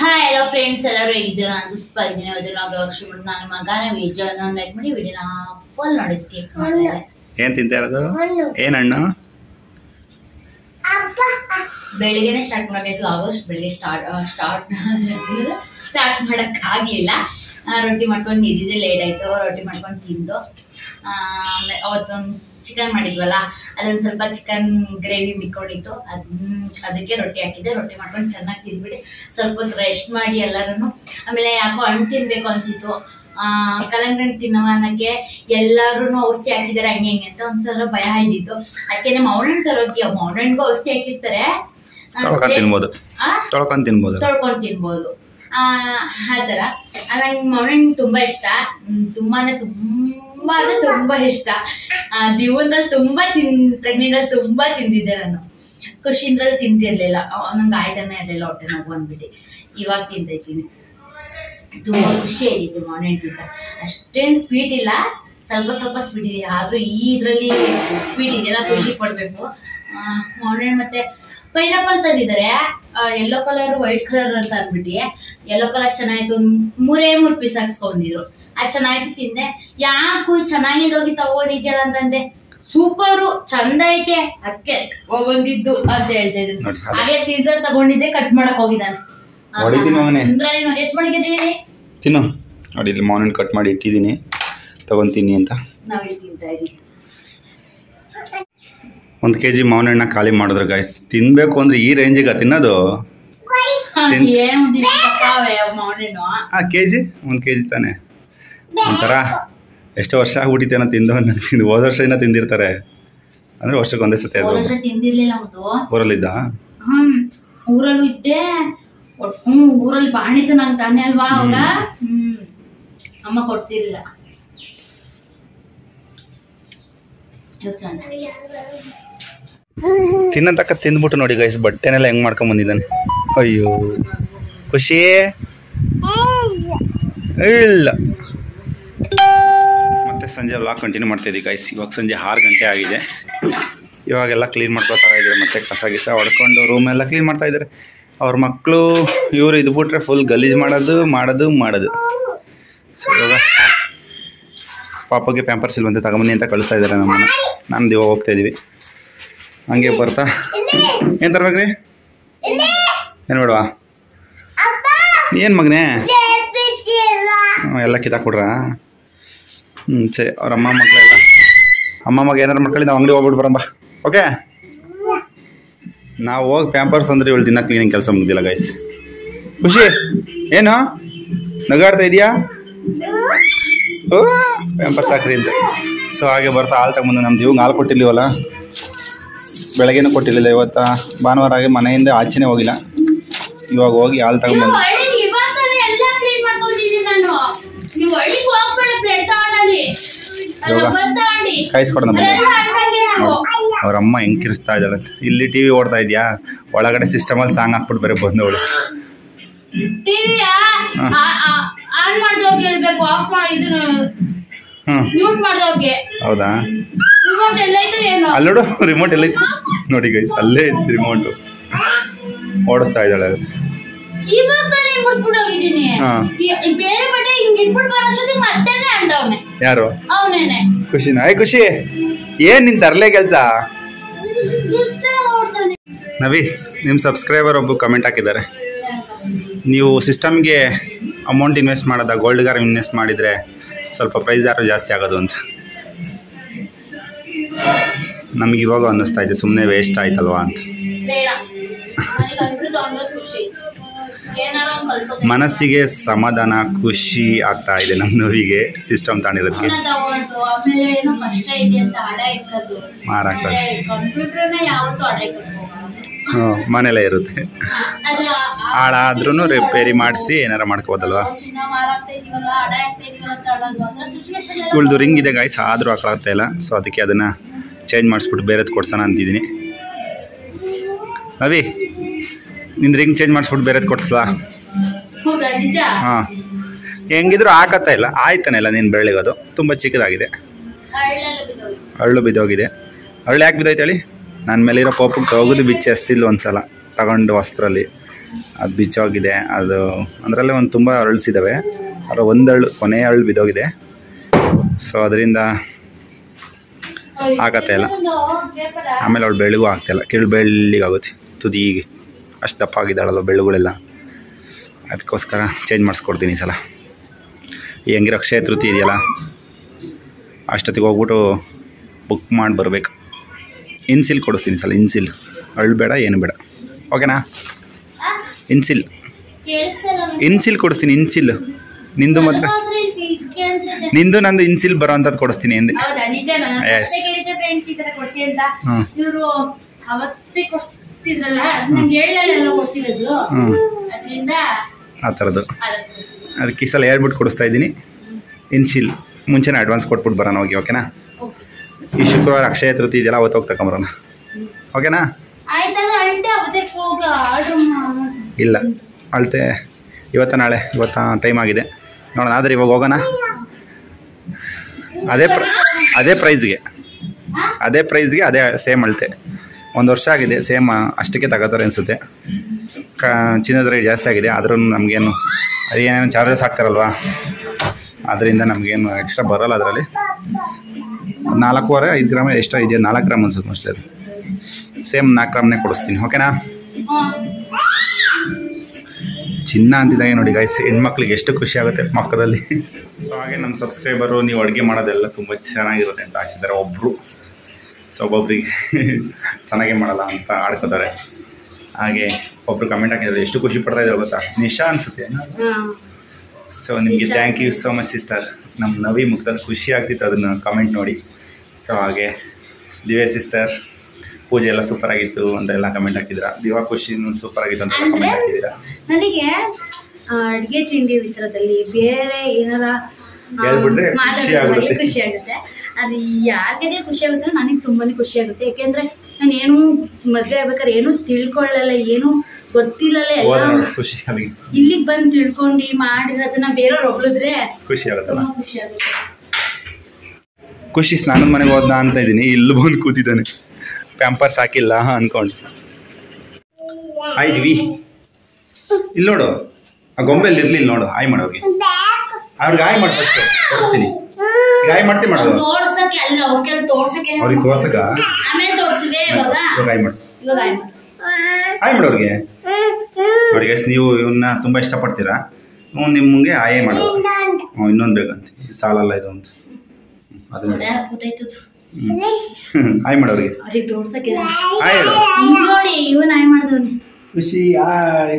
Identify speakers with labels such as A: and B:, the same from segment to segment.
A: Hi hello friends ಎಲ್ಲರೂ ಹೇಗಿದ್ದೀರಾ ನಾನು ತುಸ್ಪ ಇದ್ದೀನಿ ಇವತ್ತು ನಾವು ಲಕ್ಷ್ಮಿ ನನ್ನ ಮಗನ ವೇಜ್ ಒಂದು ಲೈಕ್ ಮಾಡಿ ವಿಡಿಯೋನ ಫುಲ್ ನೋಡಿ ಸ್ಕಿಪ್ ಮಾಡಿದೆ
B: ಏನ್ ತಿಂತಾ ಇರೋದು ಏನ್ ಹಣ್ಣು
A: ಬೆಳಿಗ್ಗೆನೆ ಸ್ಟಾರ್ಟ್ ಮಾಡಬೇಕು ಆಗೋಷ್ಟು ಬೆಳಿಗ್ಗೆ ಸ್ಟಾರ್ಟ್ ಸ್ಟಾರ್ಟ್ ಸ್ಟಾರ್ಟ್ ಮಾಡಕ್ ಆಗ್ಲಿಲ್ಲ ಆ, ರೊಟ್ಟಿ ಮಾಡ್ಕೊಂಡು ನಿದ್ದಿದೆ ಲೇಟ್ ಆಯ್ತು ರೊಟ್ಟಿ ಮಾಡ್ಕೊಂಡು ತಿಂದು ಆ, ಆಮೇಲೆ ಅವತ್ತೊಂದು ಚಿಕನ್ ಮಾಡಿದ್ವಲ್ಲ ಅದೊಂದು ಸ್ವಲ್ಪ ಚಿಕನ್ ಗ್ರೇವಿ ಮಿಕ್ಕೊಂಡಿತ್ತು ಅದನ್ನ ಅದಕ್ಕೆ ರೊಟ್ಟಿ ಹಾಕಿದ್ದೆ ರೊಟ್ಟಿ ಮಾಡ್ಕೊಂಡು ಚೆನ್ನಾಗಿ ತಿಂದ್ಬಿಟ್ಟು ಸ್ವಲ್ಪ ಹೊತ್ತು ರೆಸ್ಟ್ ಮಾಡಿ ಎಲ್ಲರೂ ಆಮೇಲೆ ಯಾಕೋ ಹಣ್ಣು ತಿನ್ಬೇಕು ಅನ್ಸಿತ್ತು ಆ, ಕಲ್ಲಂಗಡಿ ಹಣ್ಣು ತಿನ್ನವ ಅನ್ನಕ್ಕೆ ಎಲ್ಲಾರು ಔಷಧಿ ಹಾಕಿದ್ದಾರೆ ಹಂಗೆ ಹಿಂಗೆ ಅಂತ ಒಂದ್ಸಲ ಭಯ ಇದ್ದಿತ್ತು ಅದಕ್ಕೆ ಮಾವಿನ ಹಣ್ಣು ತರೋಕೆ ಮಾವಿನ ಹಣ್ಣಿಗೂ ಔಷಧಿ ಹಾಕಿರ್ತಾರೆ ಆ,
B: ತೊಳ್ಕೊಂಡ್ ತಿನ್ಬೋದು
A: ಆ?
B: ತೊಳ್ಕೊಂಡ್ ತಿನ್ಬೋದು
A: ತೊಳ್ಕೊಂಡು ತಿನ್ಬೋದು ಆ ಆ ಥರ ನಂಗೆ ಮಾವಿನ ತುಂಬಾ ಇಷ್ಟ ಹ್ಮ್, ತುಂಬಾನೇ ತುಂಬಾ ಅಂದ್ರೆ ತುಂಬಾ ಇಷ್ಟ ಆ, ಜೀವನದಲ್ಲಿ ತುಂಬಾ ತಿನ್ ಪ್ರೆಗ್ನೆಂಟ್ ತುಂಬಾ ತಿಂದಿದ್ದೆ ನಾನು ಖುಷಿಂದ್ರಲ್ಲಿ ತಿಂತಿರ್ಲಿಲ್ಲ ಅವ್- ನಂಗೆ ಆಯ್ತಾನೆ ಇರಲಿಲ್ಲ ಹೊಟ್ಟೆ ನೋವು ಬಂದ್ಬಿಟ್ಟು ಇವಾಗ ತಿಂತಾ ಇದ್ದೀನಿ ತುಂಬಾ ಖುಷಿ ಆಗಿತ್ತು ಮಾವಿನ ತಿಂತ ಅಷ್ಟೇನು ಸ್ವೀಟ್ ಇಲ್ಲ ಸ್ವಲ್ಪ ಸ್ವಲ್ಪ ಸ್ವೀಟ್ ಇದೆ ಆದ್ರೂ ಈ ಇದ್ರಲ್ಲಿ ಸ್ವೀಟ್ ಇದೆಲ್ಲ ಖುಷಿ ಪಡ್ಬೇಕು ಮಾವಿನ ಮತ್ತೆ ಪೈನಾಪಲ್ ತಂದಿದ್ದಾರೆ ಯೆಲ್ಲೋ ಕಲರ್ ವೈಟ್ ಕಲರ್ ಅಂತ ಅಂದ್ಬಿಟ್ಟು ಯೆಲ್ಲೋ ಕಲರ್ ಚೆನ್ನಾಯ್ತು ಒಂದ್ ಮೂರೇ ಮೂರ್ ಪೀಸ್ ಹಾಕ್ಸ್ಕೊಂಡಿದ್ರು ಅದ್ ಚೆನ್ನಾಯ್ತು ತಿಂದೆ ಯಾಕು ಚೆನ್ನಾಗಿದೋಗಿ ತಗೊಂಡಿದ್ಯಲ್ಲ ಅಂತಂದೆ ಸೂಪರು ಚಂದ ಐತೆ ಅದಕ್ಕೆ ಬಂದಿದ್ದು ಅಂತ ಹೇಳ್ತಾ ಇದ್ರು
B: ನೋಡಿ, ಅದೇ.
A: ಹಾಗೆ ಸೀಸರ್ ತಗೊಂಡಿದ್ದೆ ಕಟ್ ಮಾಡಕ್ ಹೋಗಿದ್ದಾನೆ
B: ಹೊಡಿತೀನಿ ಮಗನೇ.
A: ಸುಂದ್ರನೇನು ಎತ್ ಮಡಗಿದೀನಿ
B: ತಿನ್ನು ನೋಡಿ ಇಲ್ಲಿ ಮಾವಿನ ಕಟ್ ಮಾಡಿ ಇಟ್ಟಿದ್ದೀನಿ ತಗೊಂತೀನಿ ಅಂತ
A: ನಾವಿಲ್ಲಿ ತಿಂತಾ ಇದೀವಿ
B: ಒಂದು ಕೆ ಜಿ ಮಾವಿನ ಹಣ್ಣ ಖಾಲಿ ಮಾಡಿದ್ರು ಗಾಯ್ಸ್ ತಿನ್ಬೇಕು ಅಂದ್ರೆ ಈ ರೇಂಜಿಗೆ ತಿನ್ನೋದು ತಿನ್-
A: ಏನು ಮಾವನೇನು
B: ಆ ಕೆ ಜಿ ಒಂದು ಕೆ ಜಿ ತಾನೆ ಒಂಥರ ಎಷ್ಟು ವರ್ಷ ಆಗ್ಬಿಟ್ಟಿತ್ತೇನೋ ತಿಂದು ಅನ್ನೋ ತಿಂದು ಹೋದ ವರ್ಷ ಏನೋ ತಿಂದಿರ್ತಾರೆ ಅಂದ್ರೆ ವರ್ಷಕ್ಕೆ ಒಂದೇ ಸತಿ
A: ಹೋದ
B: ಅದು
A: ವರ್ಷ ತಿಂದಿರ್ಲಿಲ್ಲ ಅದು
B: ಊರಲ್ಲಿದ್ದ
A: ಹ್ಮ್ ಊರಲ್ಲೂ ಇದ್ದೆ ಒಟ್- ಹ್ಮ್ ಊರಲ್ಲಿ ಬಾಣಿತು ನಂಗೆ ತಾನೇ ಅಲ್ವಾ ಅವಾಗ ಹ್ಮ್ ಅಮ್ಮ ಕೊಡ್ತಿರ್ಲಿಲ್ಲ ಇವ್ ಚಂದ
B: ತಿನ್ನತಕ್ಕ ತಿಂದ್ಬಿಟ್ಟು ನೋಡಿ ಗೈಸ್ ಬಟ್ಟೆನೆಲ್ಲ ಹೆಂಗ್ ಮಾಡ್ಕೊಂಡ್ ಬಂದಿದ್ದಾನೆ ಅಯ್ಯೋ ಖುಷಿ ಇಲ್ಲ ಮತ್ತೆ ಸಂಜೆ ವ್ಲಾಗ್ ಕಂಟಿನ್ಯೂ ಮಾಡ್ತಾ ಇದ್ದೀವಿ ಗೈಸ್ ಇವಾಗ ಸಂಜೆ ಆರು ಗಂಟೆ ಆಗಿದೆ ಇವಾಗೆಲ್ಲ ಕ್ಲೀನ್ ಮಾಡ್ಕೊತಾ ಇದ್ದಾರೆ ಮತ್ತೆ ಕಸ ಗಿಸ ಹೊಡ್ಕೊಂಡು ರೂಮ್ ಎಲ್ಲ ಕ್ಲೀನ್ ಮಾಡ್ತಾ ಇದ್ದಾರೆ ಅವ್ರ ಮಕ್ಕಳು ಇವರು ಇದು ಬಿಟ್ರೆ ಫುಲ್ ಗಲೀಜು ಮಾಡೋದು ಮಾಡೋದು ಮಾಡೋದು ಸೊ ಇವಾಗ ಪಾಪಗೆ ಪ್ಯಾಂಪರ್ಸ್ ಇಲ್ಲಿ ಬಂದು ತಗೊಂಬನ್ನಿ ಅಂತ ಕಳಿಸ್ತಾ ಇದ್ದಾರೆ ನಮ್ಮನ್ನ ನಾನು ಇವಾಗ ಹೋಗ್ತಾ ಇದೀವಿ ಹಂಗೆ ಬರ್ತಾ ಏನು ತರ್ಬೇಕ್ರಿ ಏನು ಬೇಡವಾ ಏನು ಮಗನೇ ಹ್ಮ್, ಎಲ್ಲ ಕಿತ್ತಾಕ್ಬಿಡ್ರಾ ಹ್ಞೂ ಸರಿ ಅವ್ರ ಅಮ್ಮ ಮಕ್ಕಳೆಲ್ಲ ಅಮ್ಮ ಮಗ ಏನಾರು ಮಾಡ್ಕೊಳ್ಳಿ ನಾವು ಅಂಗಡಿ ಹೋಗ್ಬಿಟ್ಟು ಬರಂಬ ಓಕೆ ನಾವು ಹೋಗಿ ಪ್ಯಾಂಪರ್ಸ್ ಅಂದ್ರೆ ಇವಳು ದಿನ ಕ್ಲೀನಿಂಗ್ ಕೆಲಸ ಮುಗ್ದಿಲ್ಲ ಗೈಸ್ ಖುಷಿ ಏನು ನಗಾಡ್ತಾ ಇದೆಯಾ ಓ ಪ್ಯಾಂಪರ್ಸ್ ಹಾಕ್ರಿ ಅಂತ ಸೊ ಹಾಗೆ ಬರ್ತಾ ಹಾಲು ತಗೊಂಡು ನಮ್ಮ ಜೀವಂಗೆ ಹಾಲು ಕೊಟ್ಟಿರ್ಲಿವಲ್ಲ ಬೆಳಗ್ಗೆನೂ ಕೊಟ್ಟಿರಲಿಲ್ಲ ಇವತ್ತ ಭಾನುವಾರ ಆಗಿ ಮನೆಯಿಂದ ಆಚೆನೇ ಹೋಗಿಲ್ಲ ಇವಾಗ ಹೋಗಿ ಹಾಲು ತಗೊಂಡ್ಬಂದು
A: ಒಳ್ಳೆಗೆ ಇವಾಗ ತಾನೇ ಎಲ್ಲ ಕ್ಲೀನ್ ಮಾಡ್ಕೊಂಡಿದ್ದೀನಿ ನಾನು ನೀವು ಒಳ್ಳೆಗೆ ಹೋಗ್ಬೇಡ ಬ್ರೆಡ್ ತಗೊಂಡಲ್ಲಿ ಅಲ್ಲ
B: ಇವಾಗ
A: ಬಂದ್ ತಗೊಂಡಿ
B: ಕಾಯಿಸ್ಕೊಡ ನಮ್ಮ
A: ಅದೆಲ್ಲ ಹಣ್ಣಾಗಿ ನಾವು
B: ಅವ್ರ ಅಮ್ಮ ಹೆಂಗ್ ಕಿರಿಸ್ತಾ ಇದ್ದಾಳೆ ಇಲ್ಲಿ ಟಿ ವಿ ಓಡ್ತಾ ಇದೆಯಾ ಒಳಗಡೆ ಸಿಸ್ಟಮಲ್ಲಿ ಸಾಂಗ್ ಹಾಕ್ಬಿಟ್ಟು ಬರೀ ಬಂದವಳು
A: ಟಿವಿಯ ಆನ್ ಮಾಡ್ದವ್ರಿಗೆ ಹೇಳ್ಬೇಕು ಆಫ್ ಮಾಡಿ ಇದನ್ನ
B: ಹ್ಞೂ
A: ಮ್ಯೂಟ್ ಮಾಡ್ದವ್ರಿಗೆ
B: ಹೌದಾ
A: ರಿಮೋಟ್ ಎಲ್ಲೈತು ಏನು
B: ಅಲ್ಲಿ ನೋಡು ರಿಮೋಟ್ ಎಲ್ಲ ನೋಡಿ ಗೈಸ್ ಅಲ್ಲೇ ಇತ್ತು ರಿಮೋಟು ಓಡಿಸ್ತಾ ಇದ್ದಾಳೆ ಅದು
A: ಇವಾಗ ತಾನೇ ಮುಡ್ಸ್ಬಿಟ್ಟು ಹೋಗಿದ್ದೀನಿ
B: ಹಾ.
A: ಈ- ಈ ಬೇರೆ ಬಟ್ಟೆ ಹಿಂಗ್ ಇಟ್ಬಿಟ್ಟು ಬರೋಷ್ಟೊತ್ತಿಗೆ ಮತ್ತೇನೆ ಅಂಡವನೆ
B: ಯಾರು
A: ಅವನೇನೆ
B: ಖುಷಿನ ಆಯ್ ಖುಷಿ ಏನ್ ನಿನ್ ತರಲೆ ಕೆಲಸ
A: ಸುಸ್ತ ಓಡ್ತಾನೆ
B: ನವಿ ನಿಮ್ಮ ಸಬ್ಸ್ಕ್ರೈಬರ್ ಒಬ್ಬರು ಕಮೆಂಟ್ ಹಾಕಿದ್ದಾರೆ ನೀವು ಸಿಸ್ಟಮ್ಗೆ ಅಮೌಂಟ್ ಇನ್ವೆಸ್ಟ್ ಮಾಡೋದ ಗೋಲ್ಡ್ಗಾರ ಇನ್ವೆಸ್ಟ್ ಮಾಡಿದರೆ ಸ್ವಲ್ಪ ಪ್ರೈಸ್ ಯಾರು ಜಾಸ್ತಿ ಆಗೋದು ಅಂತ ನಮಗೆ ಇವಾಗ ಅನ್ನಿಸ್ತಾ ಇದೆ ಸುಮ್ಮನೆ ವೇಸ್ಟ್ ಆಯ್ತಲ್ವಾ ಅಂತ
A: ಬೇಡ ನನಗೆ ಅಂದ್ರು ತಗೊಂಡ್ರೆ ಖುಷಿ ಏನಾರ ಒಂದ್ ಕಲ್ತ್ಕೊತೀನಿ.
B: ಮನಸ್ಸಿಗೆ ಸಮಾಧಾನ ಖುಷಿ ಆಗ್ತಾ ಇದೆ ನಮ್ಮ ನೋವಿಗೆ ಸಿಸ್ಟಮ್ ತಾಣಿರೋದಕ್ಕೆ
A: ಅವನ್ನ ತಗೊಂಡು ಆಮೇಲೆ ಏನೋ ಕಷ್ಟ ಇದೆ ಅಂತ ಅಡ ಇಕ್ಕದ್ದು
B: ಮಾರಾಕ
A: ಕಂಪ್ಯೂಟರ್ನ ಯಾವತ್ತೂ ಅಡ ಇಕ್ಕಕ್ಕೆ ಹೋಗಲ್ಲ
B: ಹ್ಞೂ ಮನೇಲೇ ಇರುತ್ತೆ
A: ಅದು ಆ- ಆ-
B: ಹಾಳಾದ್ರೂ ರಿಪೇರಿ ಮಾಡಿಸಿ ಏನಾರ ಮಾಡ್ಕೋಬೋದಲ್ವಾ
A: ನಾವು ಚಿನ್ನ ಮಾರಾಕ್ತಾ ಇದೀವಲ್ಲ ಅಡ ಹಾಕ್ತಾ ಇದೀವಲ್ಲ ಅಂತ ಅಳೋದು ಅಂದ್ರೆ ಸಿಚುವೇಶನ್ ಎಲ್ಲ
B: ಇವಳ್ದು ರಿಂಗ್ ಇದೆ ಗಾಯ್ಸ್ ಆದರೂ ಹಾಕ್ಲಾಗ್ತಾ ಇಲ್ಲ ಸೊ ಅದಕ್ಕೆ ಅದನ್ನು ಚೇಂಜ್ ಮಾಡಿಸ್ಬಿಟ್ಟು ಬೇರೆದು ಕೊಡ್ಸೋಣ ಅಂತಿದ್ದೀನಿ ಅವಿ ನಿಂದು ರಿಂಗ್ ಚೇಂಜ್ ಮಾಡಿಸ್ಬಿಟ್ಟು ಬೇರೆದು ಕೊಡ್ಸ್ಲಾ
A: ಹೌದಾ ನಿಜ
B: ಹಾಂ ಹೆಂಗಿದ್ರು ಹಾಕತ್ತಾ ಇಲ್ಲ ಆಯ್ತಾನೆ ಇಲ್ಲ ನೀನು ಬೆಳ್ಳಿಗೋದು ತುಂಬ ಚಿಕ್ಕದಾಗಿದೆ
A: ಹಳ್ಳೆಲ್ಲ ಬಿದ್ದೋಯ್ತು
B: ಅರಳು ಬಿದ್ದೋಗಿದೆ ಅರಳು ಯಾಕೆ ಬಿದ್ದೋಯ್ತು ಹೇಳಿ ನನ್ನ ಮೇಲಿರೋ ಪೋಪಕ್ಕೆ ಹೋಗೋದು ಬಿಚ್ಚಿ ಹಸ್ತಿಲ್ಲ ಒಂದ್ಸಲ ತಗೊಂಡು ವಸ್ತ್ರಲ್ಲಿ ಅದು ಬಿಚ್ಚೋಗಿದೆ ಅದು ಅದರಲ್ಲೇ ಒಂದು ತುಂಬ ಅರಳಿಸಿದ್ದಾವೆ ಅದರ ಒಂದು ಅರಳು ಕೊನೆ ಅರಳು ಬಿದ್ದೋಗಿದೆ ಸೊ ಅದರಿಂದ ಆಗತ್ತೆ ಎಲ್ಲ. ಆಮೇಲೆ ಅವಳು ಬೆಳಗೂ ಆಗ್ತಾಯಿಲ್ಲ ಕಿಳು ಬೆಳ್ಳಿಗಾಗುತ್ತೆ ತುದಿಗೆ ಅಷ್ಟು ದಪ್ಪ ಆಗಿದ್ದಾಳಲ್ಲ ಬೆಳ್ಳುಗಳೆಲ್ಲ ಅದಕ್ಕೋಸ್ಕರ ಚೇಂಜ್ ಮಾಡಿಸ್ಕೊಡ್ತೀನಿ ಈ ಸಲ ಈ ಹೆಂಗಿರೋ ಅಕ್ಷಯ ತೃತೀಯ ಇದೆಯಲ್ಲ ಅಷ್ಟೊತ್ತಿಗೆ ಹೋಗ್ಬಿಟ್ಟು ಬುಕ್ ಮಾಡಿ ಬರಬೇಕು ಇನ್ಸಿಲ್ ಕೊಡಿಸ್ತೀನಿ ಈ ಸಲ ಇನ್ಸಿಲ್ ಅಳ್ಳು ಬೇಡ ಏನು ಬೇಡ ಓಕೆನಾ ಇನ್ಸಿಲ್ ಇನ್ಸಿಲ್ ಕೊಡಿಸ್ತೀನಿ ಇನ್ಸಿಲ್ ನಿಂದು ಮಾತ್ರ ನಿಂದು ನಂದು ಇನ್ಸಿಲ್ ಬರೋ ಅಂಥದ್ದು ಕೊಡಿಸ್ತೀನಿ ಎಂದೆ
A: ಹೌದಾ ನಿಜನಾ
B: Yes.
A: ಫ್ರೆಂಡ್ಸ್ ಈ ತರ ಕೊಡ್ಸಿ ಅಂತ
B: ಹ್ಞೂ
A: ಇವರು ಅವತ್ತೇ ಕೊಡ್ತಿದ್ರಲ್ಲ ನಂಗೆ ಹೇಳಲ್ಲ ಕೊಡ್ಸಿರೋದು
B: ಹ್ಞೂ
A: ಅದರಿಂದ
B: ಆ ಥರದ್ದು ಅದಕ್ಕೆ ಈ ಸಲ ಹೇಳ್ಬಿಟ್ಟು ಕೊಡಿಸ್ತಾ ಇದ್ದೀನಿ ಇನ್ಸಿಲ್ ಮುಂಚೆನೇ ಅಡ್ವಾನ್ಸ್ ಕೊಟ್ಬಿಟ್ಟು ಬರೋಣ ಹೋಗಿ ಓಕೆನಾ ಈ ಶುಕ್ರವಾರ ಅಕ್ಷಯ ತೃತೀಯ ಇದೆಯಲ್ಲ ಅವತ್ತು ಹೋಗಿ ತಗೊಂಬರೋಣ ಓಕೆನಾ
A: ಆಯ್ತಲ್ಲ ಅಳ್ತೆ ಅವತ್ತೆ ಹೋಗ ಆರ್ಡ್ರ್
B: ಇಲ್ಲ ಅಳತೆ ಇವತ್ತ ನಾಳೆ ಇವತ್ತ ಟೈಮ್ ಆಗಿದೆ ನೋಡೋಣ ಆದರೆ ಇವಾಗ ಹೋಗೋಣ ಅದೇ ಪ್ರ ಅದೇ ಪ್ರೈಸ್ಗೆ ಅದೇ ಪ್ರೈಸ್ಗೆ ಅದೇ ಸೇಮ್ ಅಳತೆ ಒಂದು ವರ್ಷ ಆಗಿದೆ ಸೇಮ್ ಅಷ್ಟಕ್ಕೆ ತಗೋತಾರೆ ಅನಿಸುತ್ತೆ ಕ ಚಿನ್ನದ ರೇಟ್ ಜಾಸ್ತಿ ಆಗಿದೆ ಆದ್ರೂ ನಮಗೇನು ಅದೇನೇನು ಚಾರ್ಜಸ್ ಹಾಕ್ತಾರಲ್ವಾ ಅದರಿಂದ ನಮಗೇನು ಎಕ್ಸ್ಟ್ರಾ ಬರೋಲ್ಲ ಅದರಲ್ಲಿ ನಾಲ್ಕೂವರೆ ಐದು ಗ್ರಾಮ್ ಎಷ್ಟೋ ಇದೆಯಾ ನಾಲ್ಕು ಗ್ರಾಮ್ ಅನ್ಸುತ್ತೆ ಮೋಸ್ಟ್ಲಿ ಅದು ಸೇಮ್ ನಾಲ್ಕು ಗ್ರಾಮ್ನೇ ಕೊಡಿಸ್ತೀನಿ ಓಕೆನಾ ಚಿನ್ನ ಅಂತಿದ್ದಾಗ ನೋಡಿ ಗೈಸ್ ಹೆಣ್ಮಕ್ಳಿಗೆ ಎಷ್ಟು ಖುಷಿ ಆಗುತ್ತೆ ಮಕ್ಕಳಲ್ಲಿ ಸೊ ಹಾಗೆ ನಮ್ಮ ಸಬ್ಸ್ಕ್ರೈಬರು ನೀವು ಅಡುಗೆ ಮಾಡೋದೆಲ್ಲ ತುಂಬ ಚೆನ್ನಾಗಿರುತ್ತೆ ಅಂತ ಹಾಕಿದ್ದಾರೆ ಒಬ್ಬರು ಸೊ ಒಬ್ಬೊಬ್ರಿಗೆ ಚೆನ್ನಾಗೇ ಮಾಡಲ್ಲ ಅಂತ ಆಡ್ಕೋತಾರೆ ಹಾಗೆ ಒಬ್ಬರು ಕಮೆಂಟ್ ಹಾಕಿದ್ದಾರೆ ಎಷ್ಟು ಖುಷಿ ಪಡ್ತಾ ಇದ್ದಾರೆ ಗೊತ್ತಾ ನಿಶಾ ಅನಿಸುತ್ತೆ ಸೊ ನಿಮಗೆ
A: Nisha.
B: Thank you so much sister ನಮ್ಮ ನವಿ ಮುಖದಲ್ಲಿ ಖುಷಿ ಆಗ್ತಿತ್ತು ಅದನ್ನು ಕಮೆಂಟ್ ನೋಡಿ ಸೊ ಹಾಗೆ ದಿವ್ಯ ಸಿಸ್ಟರ್ ಪೂಜೆ ಎಲ್ಲ ಸೂಪರ್ ಆಗಿತ್ತು ಅಂತ ಎಲ್ಲ ಕಮೆಂಟ್ ಹಾಕಿದ್ದೀರಾ ದಿವಾ ಖುಷಿ ಸೂಪರ್ ಆಗಿತ್ತು ಅಂತ
A: ಅಂದ್ರೆ?
B: ಕಮೆಂಟ್ ಹಾಕಿದ್ದೀರಾ
A: ನನಗೆ ಅಡುಗೆ ತಿಂಡಿ ವಿಚಾರದಲ್ಲಿ ಬೇರೆ ಏನಾರ ಆ,
B: ಹೇಳ್ಬಿಟ್ರೆ ಖುಷಿ
A: ಮಾತಾಡೋದ್ರಲ್ಲಿ
B: ಆಗುತ್ತೆ.
A: ಖುಷಿ ಆಗುತ್ತೆ ಅದು ಯಾರಿಗೆ ಖುಷಿ ಆಗುತ್ತೆ ಅಂದ್ರೆ ನನಗೆ ತುಂಬಾನೇ ಖುಷಿ ಆಗುತ್ತೆ ಯಾಕೆಂದ್ರೆ ನಾನು ಏನು ಮದುವೆ ಆಗ್ಬೇಕಾದ್ರೆ ಏನು ತಿಳ್ಕೊಳ್ಳಲ್ಲ ಏನು ಗೊತ್ತಿಲ್ಲಲ್ಲ ಎಲ್ಲ
B: ಹೋದ್ರೆ ಖುಷಿ ಅದಕ್ಕೆ
A: ಇಲ್ಲಿಗೆ ಬಂದು ತಿಳ್ಕೊಂಡು ಮಾಡಿರೋದನ್ನ ಬೇರೆಯವ್ರು ಹೊಗಳಿದ್ರೆ
B: ಖುಷಿ ಆಗುತ್ತಲ್ಲ
A: ತುಂಬಾ ಖುಷಿ ಆಗುತ್ತೆ
B: ಖುಷಿ ಸ್ನಾನದ ಮನೆಗೆ ಹೋದ ಅಂತ ಇದ್ದೀನಿ ಇಲ್ಲಿ ಬಂದು ಕೂತಿದ್ದಾನೆ ಪ್ಯಾಂಪರ್ಸ್ ಹಾಕಿಲ್ಲ ಅನ್ಕೊಂಡು ಆಯ್ದಿವಿ ಇಲ್ಲಿ ನೋಡು ಆ ಗೊಂಬೆಲ್ಲಿ ಇರ್ಲಿಲ್ಲ ನೋಡು ಆಯ್ ಮಾಡೋರಿಗೆ ಅವ್ರಿಗೆ ಆಯ್ ಮಾಡಿ ಫಸ್ಟ್ ತೋರಿಸ್ತೀನಿ ಈಗ ಆಯ್ ಮಾಡ್ತೀನಿ
A: ಅವ್ರ್
B: ಮಾಡೋದು
A: ತೋರ್ಸಕ್ಕೆ ಅಲ್ಲ ಅವ್ರಿಗೆ ತೋರ್ಸಕ್ಕೆ
B: ಅವ್ರಿಗೆ ತೋರ್ಸಕ
A: ಆಮೇಲೆ ತೋರ್ಸಿವೆ ಇವಾಗ
B: ಇವಾಗ ಆಯ್ ಮಾಡು
A: ಇವಾಗ ಆಯ್ತು
B: ಆಯ್ ಮಾಡೋರಿಗೆ ನೋಡಿ ಗೈಸ್ ನೀವು ಇವನ್ನ ತುಂಬ ಇಷ್ಟಪಡ್ತೀರಾ ಹ್ಞೂ ನಿಮಗೆ ಆಯೇ ಮಾಡೋದು ಹ್ಞೂ ಇನ್ನೊಂದು ಬೇಕಂತ ಇದು ಸಾಲಲ್ಲ ಇದು ಅಂತ ಅದು ನೋಡಿ
A: ಕೂತೈತದು
B: ಹ್ಮ್. ಆಯ್ ಮಾಡೋರಿಗೆ
A: ಅವ್ರಿಗೆ ತೋರ್ಸಕ್ಕೆ
B: ಆಯ್ ಹೇಳು
A: ಇಲ್ಲಿ ನೋಡಿ ಇವನ್ ಆಯ್ ಮಾಡ್ದವ್ನಿ
B: ಖುಷಿ ಆಯ್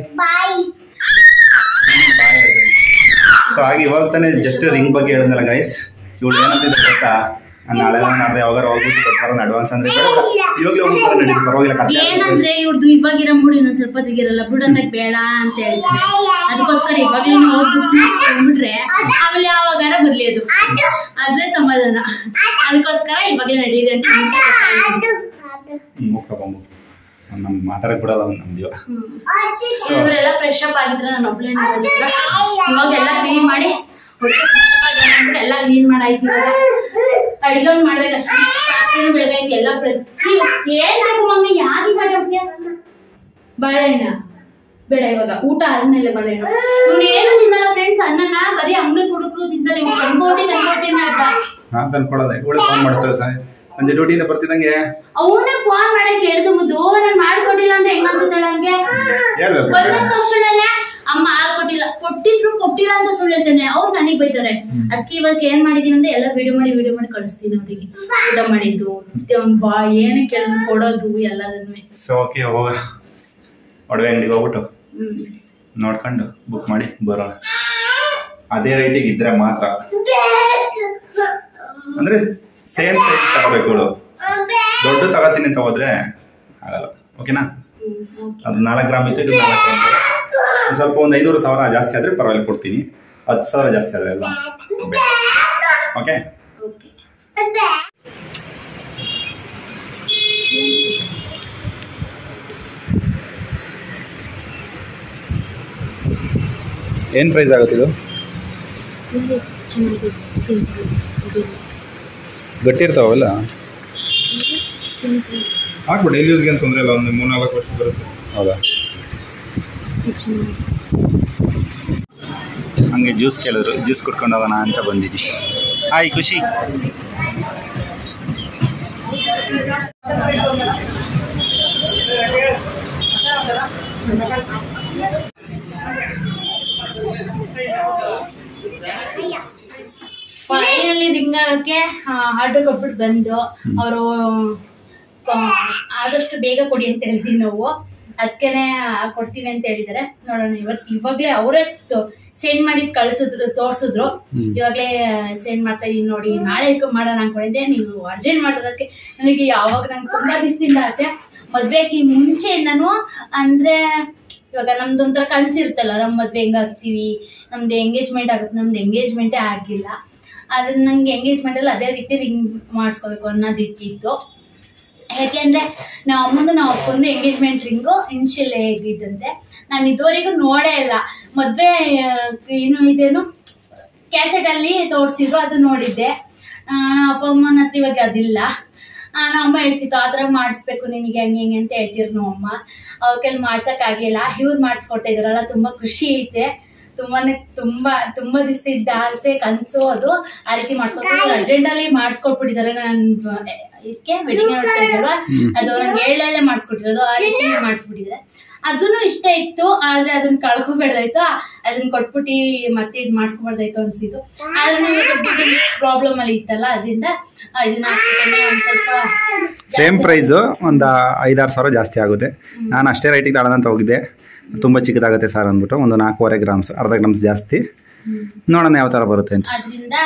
B: ಸೊ ಹಾಗೆ ಇವಾಗ ತಾನೇ ಜಸ್ಟ್ ರಿಂಗ್ ಬಗ್ಗೆ ಹೇಳಿದ್ನಲ್ಲ ಗೈಸ್ ಇವಳು ಏನಂತಿದ್ರೆ ಗೊತ್ತಾ ನಾನು ನಾಳೆ ನಾಳೆ ಯಾವಾಗ ಹೋಗ್ಬಿಟ್ಟು ಕೊಡ್ತಾರ ಅಡ್ವಾನ್ಸ್ ಅಂದ್ರೆ ಬೇಡ ಇವಾಗಲೇ ಹೋಗ್ಬಿಟ್ಟು ನಡೀತು ಪರವಾಗಿಲ್ಲ ಕಥೆ
A: ಏನಂದ್ರೆ ಇವ್ರದ್ದು ಇವಾಗಿರೋ ಮೂಡಿ ಇನ್ನೊಂದ್ ಸ್ವಲ್ಪ ತೆಗಿರಲ್ಲ ಬಿಡಂದಾಗ ಬೇಡ ಅಂತ ಹೇಳ್ತಾರೆ ಅದಕ್ಕೋಸ್ಕರ ಇವಾಗ್ಲೇ ಹೋಗ್ಬಿಟ್ರೆ ಆಮೇಲೆ ಯಾವಾಗಾರ ಬರ್ಲಿ ಅದು ಅದೇ ಸಮಾಧಾನ ಅದಕ್ಕೋಸ್ಕರ ಇವಾಗ್ಲೇ ನಡೀರಿ ಅಂತ ಹಿಂಸೆ ಕೊಡ್ತಾ ಇದ್ದೀನಿ.
B: ಹ್ಮ್, ಹೋಗ್ತಾ ಬಂದ್ಬಿಟ್ಟು ನಮ್ಗೆ ಮಾತಾಡಕ್ ಬಿಡಲ್ಲ ಅವ್ನು ನಮ್ದು ಇವಾಗ
A: ಹ್ಮ್. ಇವರೆಲ್ಲ ಫ್ರೆಶ್ ಅಪ್ ಆಗಿದ್ರೆ ನಾನು ಒಬ್ಳೆ ಇವಾಗ ಎಲ್ಲ ಕ್ಲೀನ್ ಮಾಡಿ ಹೊಟ್ಟೆ fresh ಆಗಿ ಅಂದ್ಬಿಟ್ಟು ಎಲ್ಲ ಕ್ಲೀನ್ ಮಾಡಾಯ್ತು ಇವಾಗ ಅಡ್ಗೆ ಒಂದ್ ಮಾಡ್ಬೇಕಷ್ಟೇ ಪಾತ್ರೆನೂ ಬೆಳಗಾಯ್ತು ಎಲ್ಲ ಪ್ರತಿ ಏನ್ ಬೇಕು ಮಮ್ಮಿ ಯಾರಿಗೆ ಆಟಾಡ್ತೀಯ ಬಾಳೆಹಣ್ಣ ಬೇಡ ಇವಾಗ ಊಟ ಆದ್ಮೇಲೆ ಬಾಳೆಹಣ್ಣು ಇವ್ನು ಏನು ತಿನ್ನಲ್ಲ ಫ್ರೆಂಡ್ಸ್ ಅನ್ನನ ಬರೀ ಅಂಗಡಿ ಹುಡುಗರು ತಿಂತಾರೆ ಇವ್ನು ತಂದ್ಕೊಟ್ಟಿ ತಂದ್ಕೊಟ್ಟಿನ ಅಡ್ಡ
B: ನಾನು ತಂದ್ಕೊಡೋದೆ ಇವಳು ಫೋನ್ ಮಾಡಿಸ್ತಾರೆ ಸರ್ ಸಂಜೆ ಡ್ಯೂಟಿಯಿಂದ ಬರ್ತಿದ್ದಂಗೆ
A: ಅವನೇ ಫೋನ್ ಮಾಡಕ್ ಹೇಳ್ದು ಬುದ್ದು ನಾನು ಮಾಡ್ಕೊಟ್ಟಿಲ್ಲ ಅಂತ ಹೆಂಗ್ ಅನ್ಸುತ್ತಾಳ ಹಂಗೆ
B: ಹೇಳ್ಬೇಕು
A: ಬಂದ ತಕ್ಷಣನೇ ಅಮ್ಮ ಹಾಲ್ ಕೊಟ್ಟಿಲ್ಲ ಕೊಟ್ಟಿದ್ರು ಕೊಟ್ಟಿಲ್ಲ ಅಂತ ಸುಳ್ಳು ಹೇಳ್ತಾನೆ ಅವ್ರು ನನಗ್ ಬೈತಾರೆ ಅದಕ್ಕೆ ಇವಾಗ ಏನ್ ಮಾಡಿದೀನಿ ಅಂದ್ರೆ ಎಲ್ಲ ವಿಡಿಯೋ ಮಾಡಿ ವಿಡಿಯೋ ಮಾಡಿ ಕಳಿಸ್ತೀನಿ ಅವ್ರಿಗೆ ಊಟ ಮಾಡಿದ್ದು ಮತ್ತೆ ಅವ್ನ್ ಬಾ ಏನೇ ಕೇಳಿದ್ರು ಕೊಡೋದು ಎಲ್ಲದನ್ನು
B: ಸೊ ಓಕೆ ಹೋಗ ಒಡವೆ ಅಂಗಡಿಗೆ ಹೋಗ್ಬಿಟ್ಟು
A: ಹ್ಮ್
B: ನೋಡ್ಕೊಂಡು ಬುಕ್ ಮಾಡಿ ಬರೋಣ ಅದೇ ರೇಟಿಗೆ ಇದ್ರೆ ಮಾತ್ರ ಅಂದ್ರೆ ಸೇಮ್ ಸೈಜ್ ತಗೋಬೇಕು ಇವಳು ದೊಡ್ಡ ತಗೋತೀನಿ ಅಂತ ಹೋದ್ರೆ ಆಗಲ್ಲ ಓಕೆನಾ
A: ಹ್ಮ್, okay.
B: ಅದು ನಾಲ್ಕು ಗ್ರಾಮ್ ಇತ್ತು ಇದು ನಾಲ್ಕು ಗ್ರಾಮ್ ಇದೆ. ಒಂದ್ ಸ್ವಲ್ಪ ಒಂದು ಐನೂರು ಸಾವಿರ ಜಾಸ್ತಿ ಆದರೆ ಪರವಾಗಿಲ್ಲ ಕೊಡ್ತೀನಿ ಹತ್ತು ಸಾವಿರ ಜಾಸ್ತಿ ಆದರೆ ಎಲ್ಲ ಓಕೆ
A: Okay.
B: ಏನು ಪ್ರೈಸ್ ಆಗುತ್ತೆ ಇದು
A: ಇಲ್ಲಿ ಚೆನ್ನಾಗಿದೆ ಸಿಂಪಲ್ ಇದು
B: ಗಟ್ಟಿ ಇರ್ತಾವಲ್ಲ
A: ಸಿಂಪಲ್
B: ಹಾಕ್ಬಿಡಿ ಡೈಲಿ ಯೂಸ್ಗೆ ಏನು ತೊಂದರೆ ಇಲ್ಲ ಒಂದು ಮೂರು ನಾಲ್ಕು ವರ್ಷ ಬರುತ್ತೆ ಹೌದಾ ಹಂಗೆ ಜ್ಯೂಸ್ ಕೇಳಿದ್ರು ಜ್ಯೂಸ್ ಕುಡ್ಕೊಂಡು ಹೋಗೋಣ ಅಂತ ಬಂದಿದ್ವಿ ಹಾಯ್ ಖುಷಿ
A: ಫೈನಲಿ ರಿಂಗ್ ಆಗಕ್ಕೆ ಆರ್ಡರ್ ಕೊಟ್ಬಿಟ್ಟು ಬಂದು ಅವರು ಆದಷ್ಟು ಬೇಗ ಕೊಡಿ ಅಂತ ಹೇಳ್ತೀವಿ ನಾವು ಅದಕ್ಕೇನೆ ಕೊಡ್ತೀವಿ ಅಂತ ಹೇಳಿದ್ದಾರೆ ನೋಡೋಣ ಇವತ್ತು ಇವಾಗಲೇ ಅವರೇ ಸೆಂಡ್ ಮಾಡಿ ಕಳಿಸಿದ್ರು ತೋರಿಸಿದ್ರು
B: ಹ್ಮ್.
A: ಇವಾಗಲೇ ಸೆಂಡ್ ಮಾಡ್ತಾ ಇದೀನಿ ನೋಡಿ ನಾಳೆ ಮಾಡೋಣ ಅನ್ಕೊಂಡಿದ್ದೆ ನೀವು ಅರ್ಜೆಂಟ್ ಮಾಡೋದಕ್ಕೆ ನನಗೆ ಯಾವಾಗ ನಂಗೆ ತುಂಬಾ ದಿವಸದಿಂದ ಆಸೆ ಮದ್ವೆಗೆ ಮುಂಚೆಯಿಂದನೂ ಅಂದ್ರೆ ಇವಾಗ ನಮ್ದು ಒಂಥರ ಕನಸಿರುತ್ತಲ್ಲ ನಮ್ಮ ಮದ್ವೆ ಹೆಂಗಾಗ್ತೀವಿ ನಮ್ದು ಎಂಗೇಜ್ಮೆಂಟ್ ಆಗುತ್ತೆ ನಮ್ದು ಎಂಗೇಜ್ಮೆಂಟೇ ಆಗಿಲ್ಲ ಅದನ್ನ ನಂಗೆ ಎಂಗೇಜ್ಮೆಂಟ್ ಅಲ್ಲಿ ಅದೇ ರೀತಿ ರಿಂಗ್ ಮಾಡಿಸ್ಕೋಬೇಕು ಅನ್ನೋದಿತ್ತಿತ್ತು ಯಾಕೆಂದ್ರೆ ನಾವು ಅಮ್ಮಂದು ನಾವು ಅಪ್ಪಂದು ಎಂಗೇಜ್ಮೆಂಟ್ ರಿಂಗು ಇನ್ಶಿಯಲ್ ಇದ್ದಿದ್ದಂತೆ ನಾನು ಇದುವರೆಗೂ ನೋಡೇ ಇಲ್ಲ ಮದ್ವೆ ಆ, ಏನು ಇದೇನು ಕ್ಯಾಸೆಟ್ ಅಲ್ಲಿ ತೋರಿಸಿದ್ರು ಅದು ನೋಡಿದ್ದೆ ಆ, ನಮ್ಮ ಅಪ್ಪ ಅಮ್ಮನ ಹತ್ರ ಇವಾಗ ಅದಿಲ್ಲ ಆ, ನಮ್ಮ ಅಮ್ಮ ಹೇಳ್ತಿತ್ತು ಆ ಥರ ಮಾಡಿಸ್ಬೇಕು ನಿನಗೆ ಹಂಗೆ ಹಿಂಗೆ ಅಂತ ಹೇಳ್ತಿದ್ರು ನಮ್ಮ ಅಮ್ಮ ಅವ್ರ ಕೈಲಿ ಮಾಡ್ಸೋಕ್ಕಾಗಿಲ್ಲ ಇವ್ರು ಮಾಡಿಸ್ಕೊಡ್ತಾ ಇದ್ರಲ್ಲ ತುಂಬ ಖುಷಿ ಐತೆ ತುಂಬಾನೇ ತುಂಬಾ ತುಂಬಾ ದಿವಸ ಇದ್ದ ಆಸೆ ಕನಸು ಅದು ಆ ರೀತಿ ಮಾಡಿಸ್ಕೊಟ್ಟು ಅರ್ಜೆಂಟಲ್ಲಿ ಮಾಡಿಸ್ಕೊಟ್ಬಿಟ್ಟಿದ್ದಾರೆ ನಾನು ಇದಕ್ಕೆ ವೆಡ್ಡಿಂಗ್ ನೋಡ್ತಾ ಇದ್ದಲ್ವ ಅದು ನಂಗೆ ಏಳಲ್ಲೇ ಮಾಡಿಸ್ಕೊಟ್ಟಿರೋದು ಆ ರೀತಿ ಮಾಡಿಸ್ಬಿಟ್ಟಿದ್ದಾರೆ ಅದನ್ನು ಇಷ್ಟ ಇತ್ತು ಆದ್ರೆ ಅದನ್ನ ಕಳ್ಕೊಬೇಡ್ದಾಯ್ತು ಅದನ್ನ ಕೊಟ್ಬಿಟ್ಟು ಮತ್ತೆ ಇದು ಮಾಡಿಸ್ಕೊಬಾರ್ದಾಯ್ತು ಅನ್ಸಿತ್ತು ಆದ್ರೆ ಪ್ರಾಬ್ಲಮ್ ಅಲ್ಲಿ ಇತ್ತಲ್ಲ ಅದರಿಂದ ಇದನ್ನ ಹಾಕ್ಸ್ಕೊಂಡೆ ಒಂದ್ ಸ್ವಲ್ಪ
B: ಸೇಮ್ ಪ್ರೈಸು ಒಂದು ಐದಾರು ಸಾವಿರ ಜಾಸ್ತಿ ಆಗುತ್ತೆ ನಾನು ಅಷ್ಟೇ ರೇಟಿಗೆ ತಗೊಳ್ಳೋಣ ಅಂತ ಹೋಗಿದ್ದೆ ತುಂಬ ಚಿಕ್ಕದಾಗುತ್ತೆ ಸರ್ ಅಂದ್ಬಿಟ್ಟು ಒಂದು ನಾಲ್ಕೂವರೆ ಗ್ರಾಮ್ಸ್ ಅರ್ಧ ಗ್ರಾಮ್ಸ್ ಜಾಸ್ತಿ ನೋಡೋಣ ಯಾವ ಥರ ಬರುತ್ತೆ ಅಂತ
A: ಅದರಿಂದ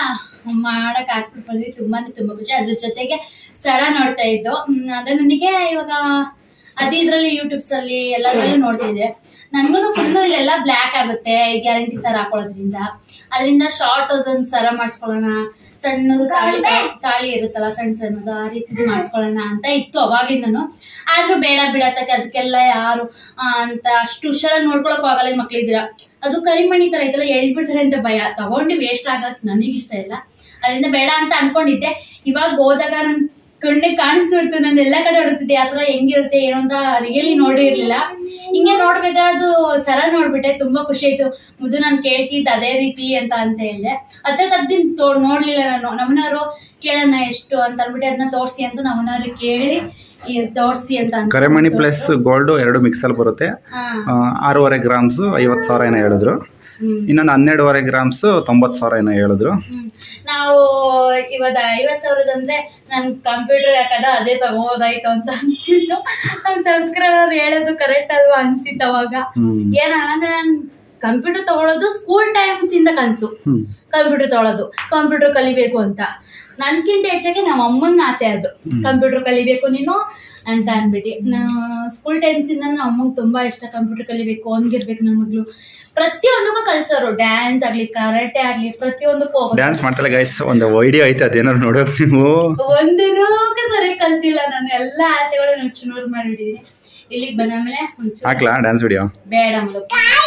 A: ಮಾಡಕ್ ಹಾಕ್ಬಿಟ್ಟು ಬಂದ್ವಿ ತುಂಬಾನೇ ತುಂಬಾ ಖುಷಿ ಅದ್ರ ಜೊತೆಗೆ ಸರ ನೋಡ್ತಾ ಇದ್ದು ಹ್ಮ್, ಅಂದ್ರೆ ನನಗೆ ಇವಾಗ ಅದೇ ಇದ್ರಲ್ಲಿ ಯೂಟ್ಯೂಬ್ಸ್ ಅಲ್ಲಿ ಎಲ್ಲದರಲ್ಲೂ ನೋಡ್ತಿದ್ದೆ ನನ್ಗೂ ಫುಲ್ ಇಲ್ಲೆಲ್ಲ ಬ್ಲ್ಯಾಕ್ ಆಗುತ್ತೆ ಗ್ಯಾರಂಟಿ ಸರ ಹಾಕೊಳ್ಳೋದ್ರಿಂದ ಅದರಿಂದ ಶಾರ್ಟ್ ಅದೊಂದು ಸರ ಮಾಡಿಸ್ಕೊಳ್ಳೋಣ ಸಣ್ಣದು ತಾಳಿ ತಾಳಿ ಇರುತ್ತಲ್ಲ ಸಣ್ಣ ಸಣ್ಣದು ಆ ರೀತಿ ಮಾಡಿಸ್ಕೊಳ್ಳೋಣ ಅಂತ ಇತ್ತು ಅವಾಗ್ಲಿಂದನು ಆದ್ರೂ ಬೇಡ ಬಿಡತ್ತಕ್ಕೆ ಅದಕ್ಕೆಲ್ಲ ಯಾರು ಆ, ಅಂತ ಅಷ್ಟು ಹುಷಾರಾಗಿ ನೋಡ್ಕೊಳಕ್ ಆಗಲ್ಲ ಈ ಮಕ್ಳಿದ್ದೀರ ಅದು ಕರಿಮಣಿ ತರ ಐತಲ್ಲ ಹೇಳ್ಬಿಡ್ತಾರೆ ಅಂತ ಭಯ ತಗೊಂಡು ವೇಸ್ಟ್ ಆಗಕ್ ನನಗಿಷ್ಟ ಇಲ್ಲ ಅದರಿಂದ ಬೇಡ ಅಂತ ಅನ್ಕೊಂಡಿದ್ದೆ ಇವಾಗ ಹೋದಾಗ ನನ್ ಕಣ್ಣಿಗೆ ಕಾಣಿಸ್ಬಿಡ್ತು ನಾನು ಎಲ್ಲ ಕಡೆ ಹೊಡುತ್ತಿದ್ದೆ ಆ ಥರ ಹೆಂಗಿರುತ್ತೆ ಏನೋ ಅಂತ ರಿಯಲಿ ನೋಡಿರ್ಲಿಲ್ಲ ಹಿಂಗೆ ನೋಡ್ಬೇಕಾದ್ರೆ ಅದು ಸರ ನೋಡ್ಬಿಟ್ಟೆ ತುಂಬಾ ಖುಷಿ ಆಯ್ತು ಮುದ್ದು ನಾನು ಕೇಳ್ತಿದ್ದೆ ಅದೇ ರೀತಿ ಅಂತ ಅಂತ ಹೇಳಿದೆ ಅದ್ರ ತಗ್ದಿನ್ ತೋ ನೋಡ್ಲಿಲ್ಲ ನಾನು ನಮ್ಮನವರು ಕೇಳೋಣ ಎಷ್ಟು ಅಂತ ಅಂದ್ಬಿಟ್ಟು ಅದನ್ನ ತೋರಿಸಿ ಅಂತ ನಮ್ಮನವ್ರಿಗೆ ಕೇಳಿ ತೋರಿಸಿ ಅಂತ ಅನ್ಕೊಂಡು
B: ಕರೆಮಣಿ ಪ್ಲಸ್ ಗೋಲ್ಡು ಎರಡು ಮಿಕ್ಸಲ್ಲಿ ಬರುತ್ತೆ
A: ಹಾ
B: ಆ, ಆರೂವರೆ ಗ್ರಾಮ್ಸು ಐವತ್ತು ಸಾವಿರ ಏನೋ ಹೇಳಿದ್ರು
A: ಹ್ಮ್
B: ಇನ್ನೊಂದು ಹನ್ನೆರಡುವರೆ ಗ್ರಾಮ್ಸು ತೊಂಬತ್ತು ಸಾವಿರ ಏನೋ ಹೇಳಿದ್ರು
A: ಹ್ಮ್. ನಾವು ಇವಾಗ ಐವತ್ ಸಾವಿರದ ಅಂದ್ರೆ ನನ್ ಕಂಪ್ಯೂಟರ್ ಯಾಕಂದ್ರೆ ಅದೇ ತಗೋದಾಯ್ತು ಅಂತ ಅನ್ಸಿತ್ತು ನಮ್ ಸಬ್ಸ್ಕ್ರೈಬರ್ ಹೇಳೋದು ಕರೆಕ್ಟ್ ಅಲ್ವಾ ಅನ್ಸಿತ್ತು ಅವಾಗ
B: ಹ್ಞೂ
A: ಏನಂದ್ರೆ ನಾನು ಕಂಪ್ಯೂಟರ್ ತಗೊಳ್ಳೋದು ಸ್ಕೂಲ್ ಟೈಮ್ಸ್ ಇಂದ ಕನ್ಸು
B: ಹ್ಞೂ
A: ಕಂಪ್ಯೂಟರ್ ತಗೊಳ್ಳೋದು ಕಂಪ್ಯೂಟರ್ ಕಲಿಬೇಕು ಅಂತ ನನ್ಕಿಂತ ಹೆಚ್ಚಾಗಿ ನಮ್ಮ ಅಮ್ಮನ ಆಸೆ ಅದು
B: ಹ್ಮ್.
A: ಕಂಪ್ಯೂಟರ್ ಕಲಿಬೇಕು ನೀನು ಅಂತ ಅನ್ಬಿಟ್ಟು ಸ್ಕೂಲ್ ಟೈಮ್ಸ್ ಇಂದ ನಮ್ಮ ಅಮ್ಮಂಗೆ ತುಂಬಾ ಇಷ್ಟ ಕಂಪ್ಯೂಟರ್ ಕಲಿಬೇಕು ಹಂಗಿರ್ಬೇಕು ನನ್ನ ಮಗಳು ಪ್ರತಿಯೊಂದಕ್ಕೂ ಕಲ್ಸೋರು ಡ್ಯಾನ್ಸ್ ಆಗ್ಲಿ ಕರಾಟೆ ಆಗ್ಲಿ ಪ್ರತಿಯೊಂದಕ್ಕೂ ಹೋಗೋದು
B: ಡ್ಯಾನ್ಸ್ ಮಾಡ್ತಲ್ಲ ಗೈಸ್ ಒಂದು ಐಡಿಯಾ ಐತೆ ಅದೇನಾದ್ರು ನೋಡೋಕೆ ನೀವು
A: ಒಂದಿನೂ ಸರಿ ಕಲ್ತಿಲ್ಲ ನಾನು ಎಲ್ಲ ಆಸೆಗಳು ನುಚ್ಚು ನೂರು ಮಾಡಿಬಿಟ್ಟಿದ್ದೀನಿ ಇಲ್ಲಿಗೆ ಬಂದಾದ್ಮೇಲೆ ಒಂಚೂರು
B: ಹಾಕ್ಲಾ ಡ್ಯಾನ್ಸ್ ವಿಡಿಯೋ
A: ಬೇಡ ಮಗ